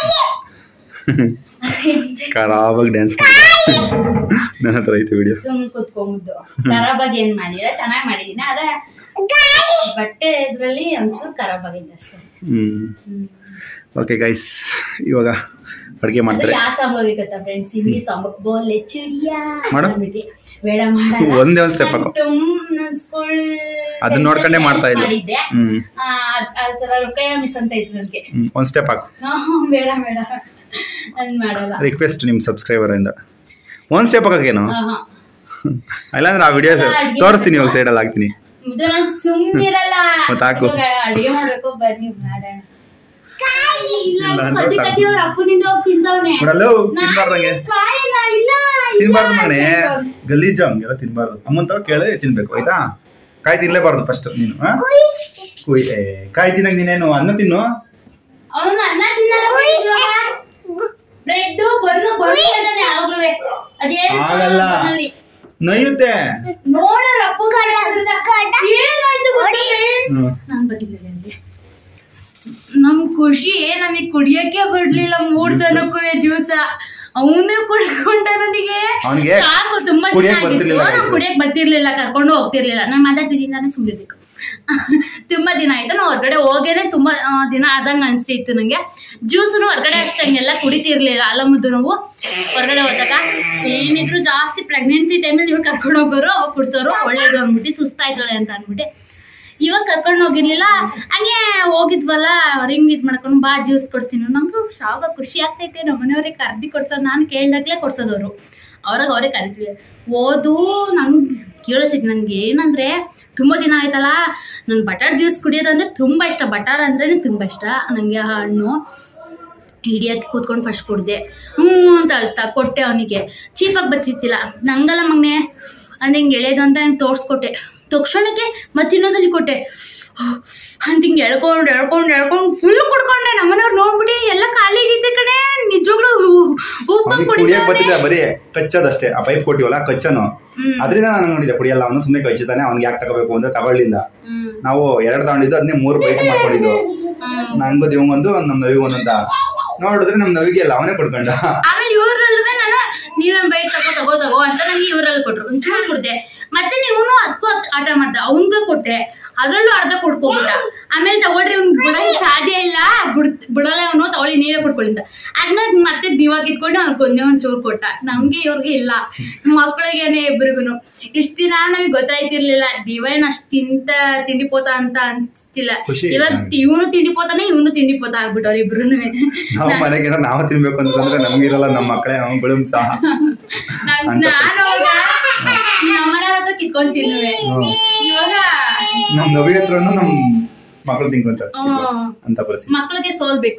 B: ಖರಾಬಾಗಿ ಡ್ಯಾನ್ಸ್ ನನ್ನ ಹತ್ರ ಐತೆ ವಿಡಿಯೋ
A: ಸುಮ್ ಕುತ್ಕೊಂಬುದು ಖರಾಬಾಗಿ ಏನ್ ಮಾಡಿಲ್ಲ ಚೆನ್ನಾಗಿ ಮಾಡಿದೀನಿ ಆದ್ರೆ ಬಟ್ಟೆ ಇದ್ರಲ್ಲಿ ಒಂಚೂರು ಖರಾಬ್ ಆಗಿದೆ ಅಷ್ಟೇ
B: ಹ್ಞೂ
A: ಹ್ಮ್.
B: ಓಕೆ ಗೈಸ್ ಇವಾಗ ಅಡುಗೆ
A: ಅದು
B: ಮಾಡ್ತಾರೆ
A: ಯಾವ ಸಾಂಗ್ ಹೋಗಿತ್ತ ಫ್ರೆಂಡ್ಸ್ ಹಿಂದಿ ಸಾಂಗ್ ಬೋಲೆ ಚುಡಿಯಾ
B: ಮಾಡು.
A: ಅಂದ್ಬಿಟ್ಟು ಬೇಡ ಮಾಡಲ್ಲ
B: ಒಂದೇ ಒಂದು ಸ್ಟೆಪ್ ಹಾಕು
A: ಸ್ಕೂಲ್
B: ಅದನ್ನ ನೋಡ್ಕೊಂಡೇ ಮಾಡ್ತಾ ಇದ್ದೆ
A: ಮಾಡಿದ್ದೆ
B: ಹ್ಮ್
A: ಆ, ಅದ್- ಆ ತರ ರೊಕ್ಕ ಮಿಸ್ ಅಂತ ಇತ್ತು ನನಗೆ
B: ಹ್ಮ್ ಒಂದು ಸ್ಟೆಪ್ ಹಾಕು
A: ಬೇಡ ಬೇಡ ನನ್ ಮಾಡಲ್ಲ
B: ರಿಕ್ವೆಸ್ಟ್ ನಿಮ್ಮ ಸಬ್ಸ್ಕ್ರೈಬರಿಂದ ಒಂದು ಸ್ಟೆಪ್ ಹಾಕೇನು
A: ಆಹಾ.
B: ಇಲ್ಲಾಂದ್ರೆ ಆ ವಿಡಿಯೋಸ್
A: ಅಡ್ಗೆ
B: ತೋರಿಸ್ತೀನಿ ಇವಾಗ ಸೈಡಲ್ಲಿ ಹಾಕ್ತೀನಿ
A: ಇದು ನಾನ್ ಸುಮ್ನಿರಲ್ಲ
B: ಮತ್ತ್ ಹಾಕು.
A: ಇವಾಗ ಅಡಿಗೆ ಮಾಡ್ಬೇಕು ಬನ್ನಿ ಮಾಡೋಣ ಇಲ್ಲ,
B: ಇಲ್ಲ ಅಂದ್ರೆ
A: ಕದ್ದಿ
B: ಸಾಕು.
A: ಕದ್ದಿ ಅವ್ರ ಅಪ್ಪನಿಂದ ಹೋಗಿ ತಿಂತವ್ನೆ
B: ಕೊಡಲು ತಿನ್ಬಾರ್ದಂಗೆ
A: ಕಾಯಿಲ್ಲ ಇಲ್ಲ
B: ತಿನ್ಬಾರ್ದು ಮಗನೇ ಗಲೀಜು ಹಂಗೆಲ್ಲ ತಿನ್ಬಾರ್ದು ಅಮ್ಮನ್ ತವ ಕೇಳಿ ತಿನ್ಬೇಕು ಆಯ್ತಾ ಕಾಯಿ ತಿನ್ಲೇಬಾರ್ದು ಫಸ್ಟ್ ನೀನು ಹಾ ಕುಯ್ ಏ, ಕಾಯಿ ತಿನ್ನಕ್ ನೀನೇನು ಅನ್ನ ತಿನ್ನು
A: ಅವನು ಅನ್ನ ತಿನ್ನಲ್ಲ ಬ್ರೆಡ್ ಬನ್ನು ಬನ್ನು ಇದ್ದಾನೆ ಯಾವಾಗ್ಲೂ ಅದೇನು
B: ಆಗಲ್ಲ.
A: ಬನ್ನಲ್ಲಿ.
B: ನೊಯ್ಯುತ್ತೆ
A: ನೋಡೋರ್ ಅಪ್ಪು ಗಾಡಿ ಏನಾಯ್ತು ಗೊತ್ತಾ friends?
B: ಹ್ಮ್.
A: ನಾನ್ ಬಂದಿದ್ದೆ ಅಲ್ಲಿ. ನಮ್ ಖುಷಿ ನಮಗ್ ಕುಡಿಯಕ್ಕೆ ಬಿಡ್ಲಿಲ್ಲ ಮೂರ್ ಜನಕ್ಕೂ ಜ್ಯೂಸ ಅವನೇ ಕುಡ್ಕೊಂಡ ನನಗೆ
B: ಅವ್ನಿಗೆ
A: ಸಾಕು ತುಂಬಾ ದಿನ
B: ಕುಡಿಯಕ್
A: ಆಗಿತ್ತು
B: ಬರ್ತಿರ್ಲಿಲ್ಲ
A: ನಾವು
B: guys.
A: ಕುಡಿಯಕ್ ಬರ್ತಿರ್ಲಿಲ್ಲ ಕರ್ಕೊಂಡು ಹೋಗ್ತಿರ್ಲಿಲ್ಲ ನಾನು ಮಾತಾಡ್ತಿದ್ದೀನಿ ನಾನು ಸುಮ್ಮನಿರ್ಬೇಕು ತುಂಬಾ ದಿನ ಆಯ್ತು ನಾವು ಹೊರಗಡೆ ಹೋಗೇನೆ ತುಂಬಾ ಆ, ದಿನ ಆದಂಗ ಅನ್ಸ್ತಿತ್ತು ನಂಗೆ ಜ್ಯೂಸ್ನು ಹೊರಗಡೆ ಅಷ್ಟಂಗೆಲ್ಲ ಕುಡಿತಿರ್ಲಿಲ್ಲ ಅಲ್ಲ ಮುದ್ದು ನಾವು ಹೊರಗಡೆ ಹೋದಾಗ ಏನಿದ್ರು ಜಾಸ್ತಿ ಪ್ರೆಗ್ನೆನ್ಸಿ ಟೈಮಲ್ಲಿ ಇವ್ರು ಕರ್ಕೊಂಡು ಹೋಗೋರು ಅವಾಗ ಕುಡ್ಸೋರು ಒಳ್ಳೇದು ಅಂದ್ಬಿಟ್ಟು ಸುಸ್ತಾಯ್ತಾಳೆ ಅಂತ ಅಂದ್ಬಿಟ್ಟು ಇವಾಗ ಕರ್ಕೊಂಡು ಹೋಗಿರ್ಲಿಲ್ಲ ಹಂಗೆ ಹೋಗಿದ್ವಲ್ಲ ರಿಂಗ್ ಇದ್ ಮಾಡ್ಕೊಂಡು ಬಾ ಜ್ಯೂಸ್ ಕೊಡ್ತೀನಿ ನಮಗೂ ಶಾವಾಗ ಖುಷಿ ಆಗ್ತೈತೆ ನಮ್ಮ ಮನೆಯವ್ರಿಗೆ ಕರ್ದಿ ಕೊಡ್ಸೋದು ನಾನು ಕೇಳ್ದಾಗ್ಲೇ ಕೊಡ್ಸೋದವ್ರು ಅವ್ರಾಗ ಅವರೇ ಕರಿತೀವಿ ಓದು ನಂಗೆ ಕೇಳಿಸಿದ್ ನಂಗೆ ಏನಂದ್ರೆ ತುಂಬ ದಿನ ಆಯ್ತಲ್ಲ ನಾನು ಬಟಾರ್ ಜ್ಯೂಸ್ ಕುಡಿಯೋದಂದ್ರೆ ತುಂಬ ಇಷ್ಟ ಬಟಾರ್ ಅಂದ್ರೆ ತುಂಬ ಇಷ್ಟ ನನಗೆ ಆ ಹಣ್ಣು ಹಿಡಿಯೋಕ್ಕೆ ಕೂತ್ಕೊಂಡು ಫಸ್ಟ್ ಕುಡ್ದೆ ಹ್ಞೂ ಅಂತ ಅಳ್ತಾ ಕೊಟ್ಟೆ ಅವನಿಗೆ ಚೀಪಾಗಿ ಬರ್ತಿತ್ತಿಲ್ಲ ನಂಗಲ್ಲ ಮಗನೆ ಅಂದ್ರೆ ಹಿಂಗೆ ಎಳೆಯೋದು ಅಂತ ಹಿಂಗೆ ತೋರಿಸ್ಕೊಟ್ಟೆ ತಕ್ಷಣಕ್ಕೆ ಮತ್ತೆ ಇನ್ನೊಂದ್ಸಲಿ ಕೊಟ್ಟೆ ಅಂತ ಹಿಂಗೆ ಎಳ್ಕೊಂಡು ಎಳ್ಕೊಂಡು ಎಳ್ಕೊಂಡು ಫುಲ್ ಕುಡ್ಕೊಂಡೆ ನಮ್ಮನೆಯವ್ರು ನೋಡ್ಬಿಟ್ಟು ಎಲ್ಲ ಖಾಲಿ ಇದ್ದಿದ್ದೆ ಕಣೆ ನಿಜವಾಗ್ಲೂ ಉಪ್ಪು
B: ಅವ್ನಿಗೆ ಕುಡಿಯಕ್ ಬರ್ತಿದ್ದ ಬರೀ ಕಚ್ಚೋದಷ್ಟೇ ಆ ಪೈಪ್ ಕೊಟ್ಟಿವಲ್ಲ ಕಚ್ಚನು
A: ಹ್ಮ್.
B: ಅದರಿಂದ ನಾನು ನೋಡಿದೆ ಕುಡಿಯಲ್ಲ ಅವನು ಸುಮ್ಮನೆ ಕಚ್ಚುತ್ತಾನೆ ಅವ್ನಿಗೆ ಯಾಕೆ ತಗೋಬೇಕು ಅಂತ ತಗೊಳ್ಳಿಲ್ಲ
A: ಹ್ಮ್
B: ನಾವು ಎರಡು ತಗೊಂಡಿದ್ದು ಅದನ್ನೇ ಮೂರು ಬೈಟ್ ಮಾಡ್ಕೊಂಡಿದ್ದು
A: ಹ್ಮ್.
B: ನನ್ಗೂ ದಿವಂಗೊಂದು ನಮ್ಮ ನವಿಗೆ ಒಂದೊಂದ ನೋಡಿದ್ರೆ ನಮ್ಮ ನವಿಗೆ ಎಲ್ಲ ಅವನೇ ಕೊಡ್ಕೊಂಡ
A: ಆಮೇಲೆ ಇವ್ರಲ್ಲೂ ನಾನು ನೀವ್ ಬೈಟ್ ತಗೋ ತಗೋ ತಗೋ ಅಂತ ನಂಗೆ ಇವರಲ್ಲಿ ಕೊಟ್ರು ಒಂಚೂರು ಕುಡ್ದೆ ಮತ್ತೆ ನೀವು ಅದಕ್ಕೂ ಆಟ ಮಾಡ್ದ ಅವನ್ಗೆ ಕೊಟ್ಟೆ ಅದ್ರಲ್ಲೂ ಅರ್ಧ ಕುಡ್ಕೊಬಿಟ್ಟ ಆಮೇಲೆ ತಗೊಳ್ರಿ ಅವ್ನ್ ಬಿಡಕ್ ಸಾಧ್ಯ ಇಲ್ಲ ಬಿಡ್ ಬಿಡಲ್ಲ ಅವನು ತಗೊಳ್ಳಿ ನೀವೇ ಕುಡ್ಕೊಳ್ಳಿ ಅಂತ ಅದನ್ನ ಮತ್ತೆ ದಿವಾಗ ಇಟ್ಕೊಂಡು ಅವ್ರಿಗೆ ಒಂದೇ ಒಂದ್ ಚೂರು ಕೊಟ್ಟ ನಮ್ಗೆ ಇವ್ರಿಗೆ ಇಲ್ಲ ಮಕ್ಳಿಗೇನೆ ಇಬ್ರಿಗೂ ಇಷ್ಟ ದಿನ ನಮಗೆ ಗೊತ್ತಾಯ್ತಿರ್ಲಿಲ್ಲ ದಿವೈನ್ ಅಷ್ಟ್ ತಿಂತ ತಿಂಡಿ ಪೋತ ಅಂತ ಅನ್ಸ್ತಿಲ್ಲ
B: ಖುಷಿ
A: ಇವಾಗ
B: ನಂಗೆ.
A: ಇವನು ತಿಂಡಿ ಪೋತಾನೆ ಇವನು ತಿಂಡಿ ಪೋತ ಆಗ್ಬಿಟ್ಟವ್ರು ಇಬ್ರು
B: ನಾವು ಮನೆಗೆ ನಾವು ತಿನ್ಬೇಕು ಅಂತಂದ್ರೆ ನಮ್ಗಿರಲ್ಲ ನಮ್ಮ ಮಕ್ಕಳೇ ಅವಗಳು ಸಹ
A: ನಾನ್-
B: ಅಂತ
A: ನಾನು ಅವಾಗ ನಮ್ಮನೆ ಹತ್ರ ಕಿತ್ಕೊಂಡ್ ತಿನ್ನುವೆ
B: ಹ್ಮ್.
A: ಇವಾಗ
B: ನಮ್ ನವಿ ಹತ್ರನು ನಮ್ ಮಕ್ಕಳು ತಿನ್ಕೊಂತಾರೆ
A: ಹ್ಮ್.
B: ಅಂತ ಪರಿಸ್ಥಿತಿ
A: ಮಕ್ಳಿಗೆ ಸೋಲ್ಬೇಕು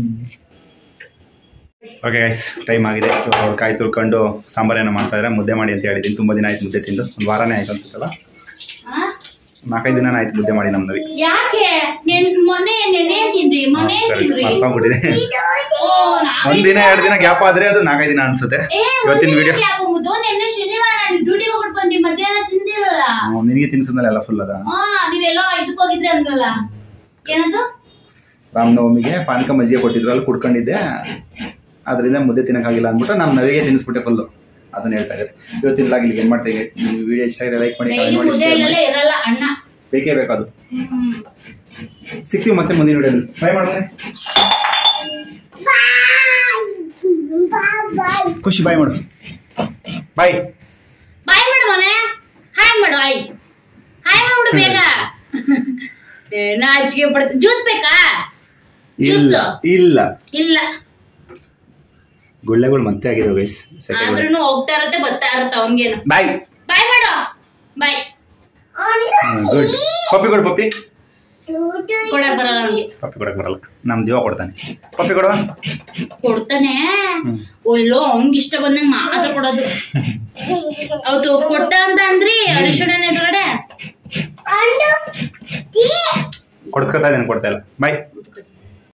B: ಓಕೆ ಗೈಸ್ ಟೈಮ್ ಆಗಿದೆ ಇವಾಗ ಕಾಯಿ ತುರ್ಕೊಂಡು ಸಾಂಬಾರೇನೋ ಮಾಡ್ತಾ ಇದ್ದಾರೆ ಮುದ್ದೆ ಮಾಡಿ ಅಂತ ಹೇಳಿದ್ದೀನಿ ತುಂಬ ದಿನ ಆಯ್ತು ಮುದ್ದೆ ತಿಂದು ಒಂದು ವಾರನೇ ಆಯ್ತು ಅನ್ಸುತ್ತಲ್ಲ
A: ಆ?
B: ನಾಲ್ಕೈದು ದಿನ ಆಯ್ತು ಮುದ್ದೆ ಮಾಡಿ ನಮ್ಮ ನವಿ
A: ಯಾಕೆ ನೆನ್ ಮೊನ್ನೆ ನೆನೆ ತಿಂದ್ರಿ ಮೊನ್ನೆ ತಿಂದ್ರಿ
B: ಮರ್ತೋಗ್ಬಿಟ್ಟಿದೆ
A: ಓ ನಾವೇ-
B: ಒಂದ್ ದಿನ ಎರಡು ದಿನ ಗ್ಯಾಪ್ ಆದ್ರೆ ಅದು ನಾಲ್ಕೈದು ದಿನ ಅನ್ಸುತ್ತೆ
A: ಏ,
B: ಇವತ್ತಿನ
A: ಒಂದಿನ
B: ವಿಡಿಯೋ
A: ಯಾಕ್ ಹೋಗುದು? ನೆನ್ನೆ ಶನಿವಾರ ಡ್ಯೂಟಿಗೆ ಹೋಗ್ಬಿಟ್ಟು ಬಂದ್ರಿ ಮಧ್ಯಾಹ್ನ ತಿಂದಿರಲ್ಲ
B: ನಿನಗೆ ತಿನ್ಸಿದ್ಮೇಲೆ ಎಲ್ಲ ಫುಲ್ ಅದ
A: ಹಾ ನೀವೆಲ್ಲೋ ಇದಕ್ ಹೋಗಿದ್ರಿ ಅಂದ್ರಲ್ಲ ಏನದು
B: ರಾಮನವಮಿಗೆ ಪಾನಕ ಮಜ್ಜಿಗೆ ಕೊಟ್ಟಿದ್ರು ಅಲ್ಲಿ ಕುಡ್ಕೊಂಡಿದ್ದೆ ಅದರಿಂದ ಮುದ್ದೆ ತಿನ್ನಕ್ಕಾಗಿಲ್ಲ ಅಂದ್ಬಿಟ್ಟು ನಮ್ಮ ನವಿಗೆ ತಿನ್ನಿಸ್ಬಿಟ್ಟೆ ಫುಲ್ಲು ಅದನ್ನ ಹೇಳ್ತಾ ಇದ್ದಾರೆ ಇವತ್ತಿನ ಲಾಗ್ ಇಲ್ಲಿಗೆ ಏನು ಮಾಡ್ತಾ ಇದ್ದೀವಿ ನೀವು ವಿಡಿಯೋ ಇಷ್ಟ ಇದ್ರೆ ಲೈಕ್ ಮಾಡಿ
A: ಡೈಲಿ
B: ಕಮೆಂಟ್ ಮಾಡಿ
A: ಮುದ್ದೆ
B: share ಮಾಡಿ.
A: ಇಲ್ಲೇ ಇರಲ್ಲ ಅಣ್ಣ
B: ಬೇಕೇ ಬೇಕದು
A: ಹ್ಮ್.
B: ಸಿಗ್ತೀವಿ ಮತ್ತೆ ಮುಂದಿನ ವಿಡಿಯೋದಲ್ಲಿ ಬಾಯ್ ಮಾಡೋಣ ಖುಷಿ ಬಾಯ್ ಮಾಡು ಬಾಯ್
A: ಬಾಯ್ ಮಾಡು ಮನೆ ಹಾಯ್ ಮಾಡು ಹಾಯ್ ಹಾಯ್ ಮಾಡ್ಬಿಡು ಬೇಗ ಏ, ನಾಚಿಕೆ ಪಡ್ತ ಜ್ಯೂಸ್ ಬೇಕಾ
B: ಇಲ್ಲ
A: ಜ್ಯೂಸ್
B: ಇಲ್ಲ
A: ಇಲ್ಲ
B: ಗುಳ್ಳೆಗಳು ಮತ್ತೆ ಆಗಿದಾವೆ ಗೈಸ್
A: ಆದ್ರೂ ಹೋಗ್ತಾ ಇರತ್ತೆ ಬರ್ತಾ ಇರತ್ತೆ ಅವನ್ಗೇನು
B: ಬಾಯ್
A: ಬಾಯ್ ಮಾಡು ಬಾಯ್
B: ಗುಡ್ ಪಪ್ಪಿ ಕೊಡು ಪಪ್ಪಿ
A: ಕೊಡಕ್ ಬರಲ್ಲ ಅವ್ನಿಗೆ
B: ಪಪ್ಪಿ ಕೊಡಕ್ ಬರಲ್ಲ ನಮ್ ದಿವ ಕೊಡ್ತಾನೆ ಪಪ್ಪಿ ಕೊಡುವ
A: ಕೊಡ್ತಾನೆ
B: ಹ್ಮ್.
A: ಓ ಇಲ್ಲೋ ಅವ್ನಿಗೆ ಇಷ್ಟ ಬಂದಂಗ ಮಾತ್ರ ಕೊಡೋದು ಅವತ್ತು ಕೊಟ್ಟ ಅಂತ ಅಂದ್ರಿ ಅರಿಶಿಣನ ಎದುರುಗಡೆ
B: ಕೊಡ್ಸ್ಕೊತಾ ಇದ್ದೇನೆ ಕೊಡ್ತಾ ಇಲ್ಲ ಬಾಯ್